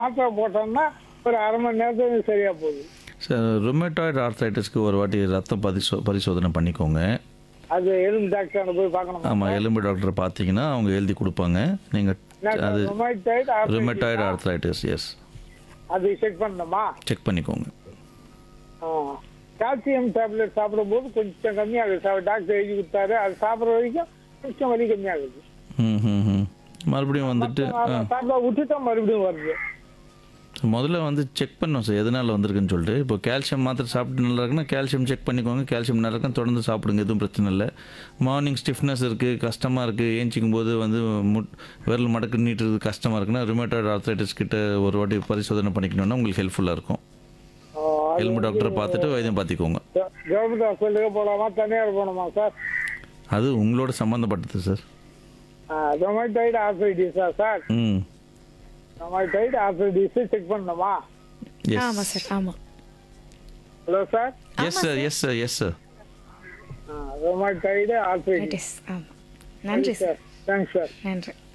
மாத்திரை போட்டோம்னா ஒரு அரை மணி நேரத்துக்கு சரியா போகுது சார் ருமேட்டாய்டு ஆர்த்ரைட்டிஸ்க்கு ஒரு வாட்டி ரத்தம் பரிசோ பரிசோதனை பண்ணிக்கோங்க அது எலும்பு டாக்டர் போய் பார்க்கணும் ஆமாம் எலும்பு டாக்டர் பார்த்தீங்கன்னா அவங்க எழுதி கொடுப்பாங்க நீங்கள் அது ரொமாய்டைட் ருமேட்டாய்டு ஆர்த்ரைட்டிஸ் எஸ் அது செக் பண்ணணுமா செக் பண்ணிக்கோங்க கால்சியம் டேப்லெட் சாப்பிடும்போது கொஞ்சம் கம்மியாகுது சார் டாக்டர் எழுதி கொடுத்தாரு அது சாப்பிட்ற வரைக்கும் கொஞ்சம் வலி கம்மியாகுது ம் ம் ம் மறுபடியும் வந்துட்டு ஆ சாப்பிட விட்டுட்டா மறுபடியும் வருது முதல்ல வந்து செக் பண்ணோம் சார் எதனால் வந்திருக்குன்னு சொல்லிட்டு இப்போ கால்சியம் மாத்திரை சாப்பிட்டு நல்லா இருக்குன்னா கால்சியம் செக் பண்ணிக்கோங்க கால்சியம் நல்லா இருக்குன்னா தொடர்ந்து சாப்பிடுங்க எதுவும் பிரச்சனை இல்லை மார்னிங் ஸ்டிஃப்னஸ் இருக்குது கஷ்டமாக இருக்குது ஏஞ்சிக்கும் போது வந்து முட் விரல் மடக்கு நீட்டுறது கஷ்டமாக இருக்குன்னா ருமேட்டாய்டு ஆர்த்ரைட்டிஸ் கிட்ட ஒரு வாட்டி பரிசோதனை பண்ணிக்கணும்னா உங்களுக்கு ஹெல்ப்ஃபுல்லாக இருக்கும் எலும்பு டாக்டரை பார்த்துட்டு வைத்தியம் பார்த்துக்கோங்க கவர்மெண்ட் ஹாஸ்பிட்டலுக்கு போகலாமா தனியார் போகணுமா சார் அது உங்களோட சம்மந்தப்பட்டது சார் ரொமாய்டைட் ஆர்த்ரைட்டிஸா சார் ம் ரொமாய்டைட் ஆர்த்ரைட்டிஸ் செக் பண்ணணுமா ஆமா எஸ் சார் ஆமா hello sir yes sir yes sir yes sir rheumatoid It arthritis is. ஆமா நன்றி சார் சார் தேங்க்ஸ் சார் நன்றி